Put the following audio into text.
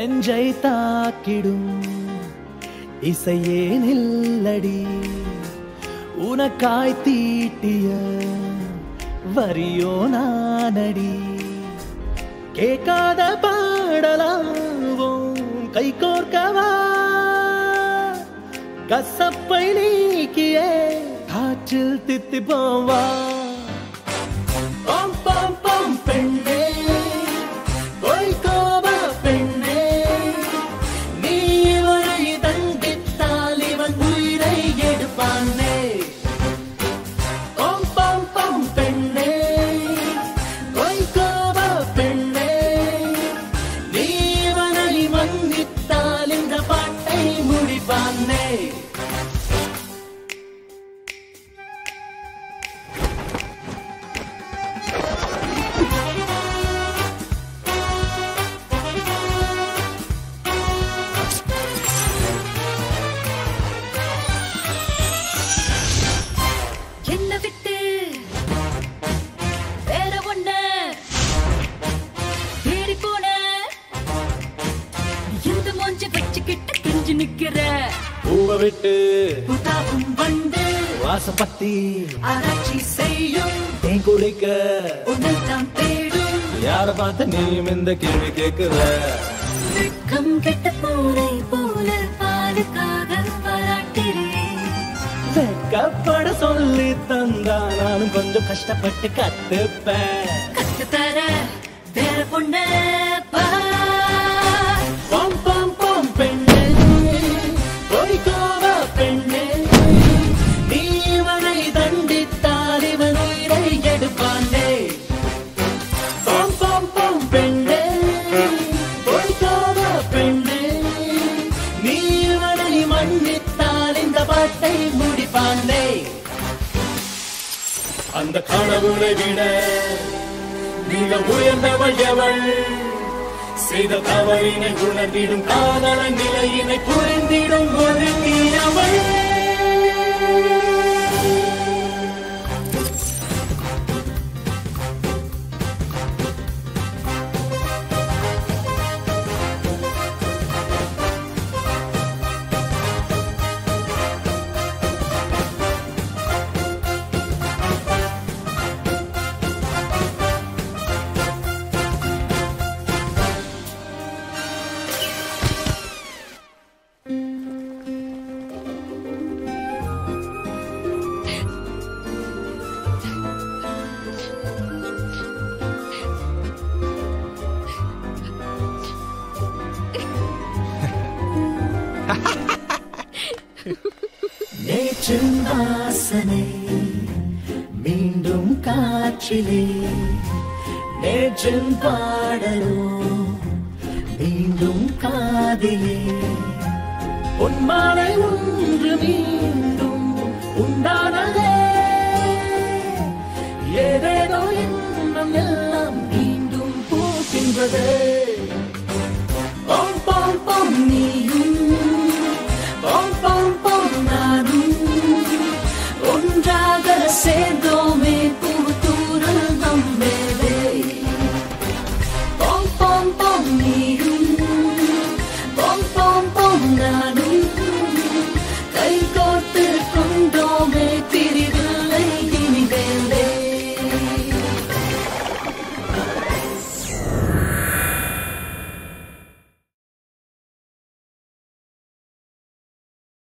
நெஞ்சை தாக்கிடும் இசையே நில்லடி உனக்காய் தீட்டிய வரியோ நானடி கேட்காத பாடலாவும் கை கோர்க்கவா கசப்பை நீக்கியே காற்றில் தித்தி போவா பாம் பாம் பாம் பெண்ணே பொய்கோவ பெண்ணே நீ இவரை தண்டித்தால் இவன் உயிரை எடுப்பானே பாம் பாம் பாம் பெண்ணே பொய்கோவ பெண்ணே நீ இவனை மன்னித்தால் இந்த பாட்டை முடிப்பானே என்ன விட்டு வேற ஒண்ண தேடி போன இந்த மூஞ்சி வச்சுக்கிட்டு கெஞ்சு நிக்கிற பூவை விட்டு புதாவும் வந்து வாசப்பத்தி ஆராய்ச்சி செய்யும் தேன் குடிக்க உன்னைத்தான் தேடும் யார பார்த்து நீயும் இந்த கேள்வி கேட்கிற வெட்கம் கெட்ட பூனை போல பாலுக்காக பாராட்டுறேன் வெக்கப்பட சொல்லி தந்தா நானும் கொஞ்சம் கஷ்டப்பட்டு கத்துப்பேன் கத்து தர வேற பொண்ண பார் பாம் பாம் பாம் பெண்ணே பொய்க்காவ பெண்ணே நீ இவனை தண்டித்தால் இவன் உயிரை எடுப்பானே பாம் பாம் பாம் பெண்ணே பொய்க்காவ பெண்ணே நீ இவனை மன்னித்தால் இந்த பாட்டை முடிப்பானே அந்த கனவுளை விட மிக உயர்ந்தவள் எவள் செய்த தவறினை உணர்ந்திடும் காதல நிலையினை புரிந்திடும் ஒரு அவள் நேற்றின் வாசனை மீண்டும் காற்றிலே நேற்றின் பாடலோ மீண்டும் காதிலே